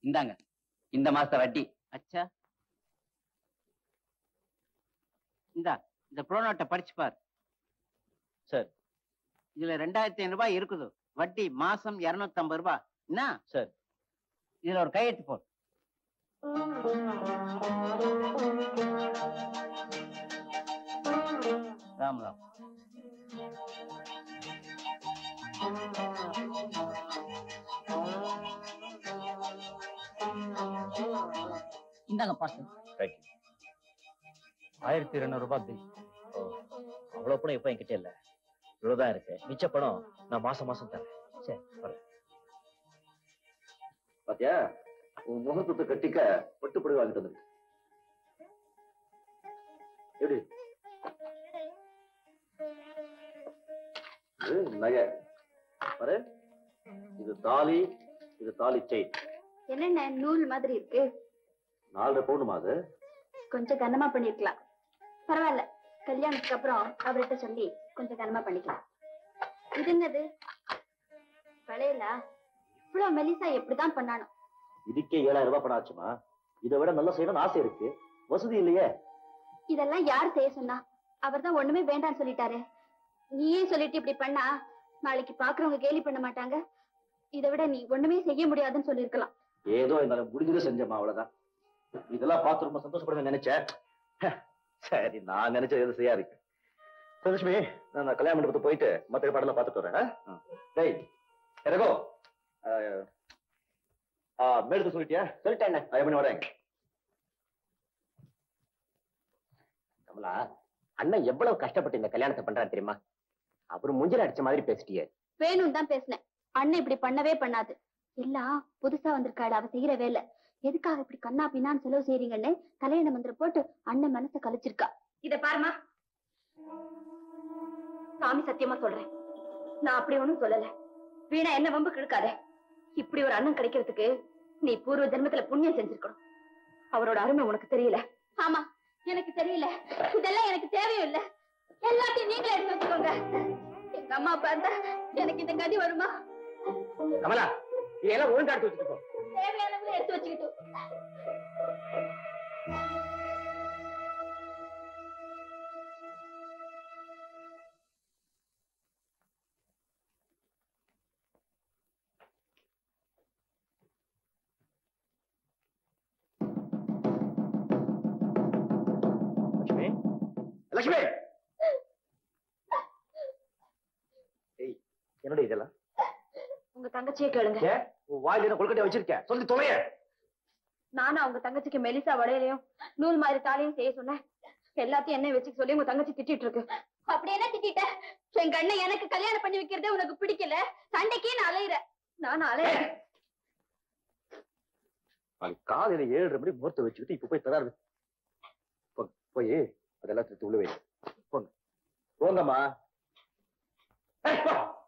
இந்தாங்க இந்த மாச வட்டி அச்சா இந்தா இந்த ப்ரோனோட்டை படிச்சு பார் சரி. இதுல ரெண்டாயிரத்தி ஐநூறு ரூபாய் இருக்குது வட்டி மாசம் இருநூத்தி ஐம்பது ரூபாய் என்ன சரி. இதுல ஒரு கையெழுத்து போடு ராம் ராம் இந்தாங்க பார்த்து ஆயிரத்தி இருநூறு ரூபாய் பில் அவ்வளவு பணம் இப்ப என்கிட்ட இல்ல இவ்வளவுதான் இருக்கு மிச்ச பணம் நான் மாசம் மாசம் தரேன் சரி வரேன் பாத்தியா உன் முகத்துக்கு கட்டிக்க பட்டுப்படி வாங்கிட்டு வந்து எப்படி இது நகை பாரு இது தாலி இது தாலி செயின் என்னென்ன நூல் மாதிரி இருக்கு நாலரை பவுனுமா அது கொஞ்சம் கனமா பண்ணிருக்கலாம் பரவாயில்ல கல்யாணத்துக்கு அப்புறம் அவர்கிட்ட சொல்லி கொஞ்சம் கனமா பண்ணிக்கலாம் இது என்னது வளையலா இவ்வளவு மெலிசா எப்படிதான் பண்ணானோ இதுக்கே ஏழாயிரம் ரூபாய் பணம் ஆச்சுமா இதை விட நல்லா செய்யணும்னு ஆசை இருக்கு வசதி இல்லையே இதெல்லாம் யார் செய்ய சொன்னா அவர்தான் ஒண்ணுமே வேண்டாம்னு சொல்லிட்டாரு நீயே சொல்லிட்டு இப்படி பண்ணா நாளைக்கு பாக்குறவங்க கேலி பண்ண மாட்டாங்க இதை விட நீ ஒண்ணுமே செய்ய முடியாதுன்னு சொல்லிருக்கலாம் ஏதோ என்னால முடிஞ்சதை செஞ்சம்மா அவ்வளவுதான் இதெல்லாம் பார்த்து ரொம்ப சந்தோஷப்படுவேன் நினைச்சேன் ஹ, சரி நான் நினைச்சது எது சரியா இருக்கு லட்சுமி நான் நான் கல்யாண மண்டபத்துக்கு போயிட்டு மத்த பாடலாம் பார்த்துட்டு வரேன் ஆ? ம். டேய் எனக்கோ மேலுக்கு சொல்லிட்டியா சொல்லிட்டேன் ஐயா பண்ணி வரேன் கமலா அண்ணன் எவ்வளவு கஷ்டப்பட்டு இந்த கல்யாணத்தை பண்றாரு தெரியுமா அவர் முஞ்சில அடிச்ச மாதிரி பேசிட்டியே வேணும் தான் பேசினேன் அண்ணன் இப்படி பண்ணவே பண்ணாது எல்லாம் புதுசா வந்திருக்காடு அவ செய்யற வேலை எதுக்காக இப்படி கண்ணா பின்னான்னு செலவு செய்றீங்கன்னு கல்யாண மந்திரம் போட்டு அண்ணன் மனசை கழிச்சிருக்கா இத பாருமா சாமி சத்தியமா சொல்றேன் நான் அப்படி ஒண்ணும் சொல்லல வீணா என்ன வம்பு கிழக்காத இப்படி ஒரு அண்ணன் கிடைக்கிறதுக்கு நீ பூர்வ ஜென்மத்துல புண்ணியம் செஞ்சிருக்கணும் அவரோட அருமை உனக்கு தெரியல ஆமா எனக்கு தெரியல இதெல்லாம் எனக்கு தேவையும் இல்ல எல்லாத்தையும் நீங்களே எடுத்து வச்சுக்கோங்க எங்க அம்மா அப்பா இருந்தா எனக்கு இந்த கதி வருமா கமலா இதெல்லாம் ஒழுங்கா எடுத்து வச்சுட்டு போ தேவையானவங்க எடுத்து வச்சுக்கிட்டு லட்சுமி லட்சுமி ஏய் என்னடி இதெல்லாம் உங்க தங்கச்சியை கேளுங்க ஏன் உன் வாயில என்ன கொழுக்கட்டை வச்சிருக்கேன் சொல்லி தொலைய நானும் அவங்க தங்கச்சிக்கு மெலிசா வளையலையும் நூல் மாதிரி தாலியும் செய்ய சொன்னேன் எல்லாத்தையும் என்ன வச்சுக்க சொல்லி உங்க தங்கச்சி திட்டிட்டு இருக்கு அப்படி என்ன திட்டிட்ட என் கண்ணை எனக்கு கல்யாணம் பண்ணி வைக்கிறதே உனக்கு பிடிக்கல சண்டைக்கே நான் அலையிறேன் நானும் அலையிறேன் அது காலையில ஏழரை மணி முகூர்த்தம் வச்சுக்கிட்டு இப்ப போய் தராரு போ- போய் அதெல்லாம் திருத்தி உள்ள வை போங்க போங்கம்மா ஏய், போ.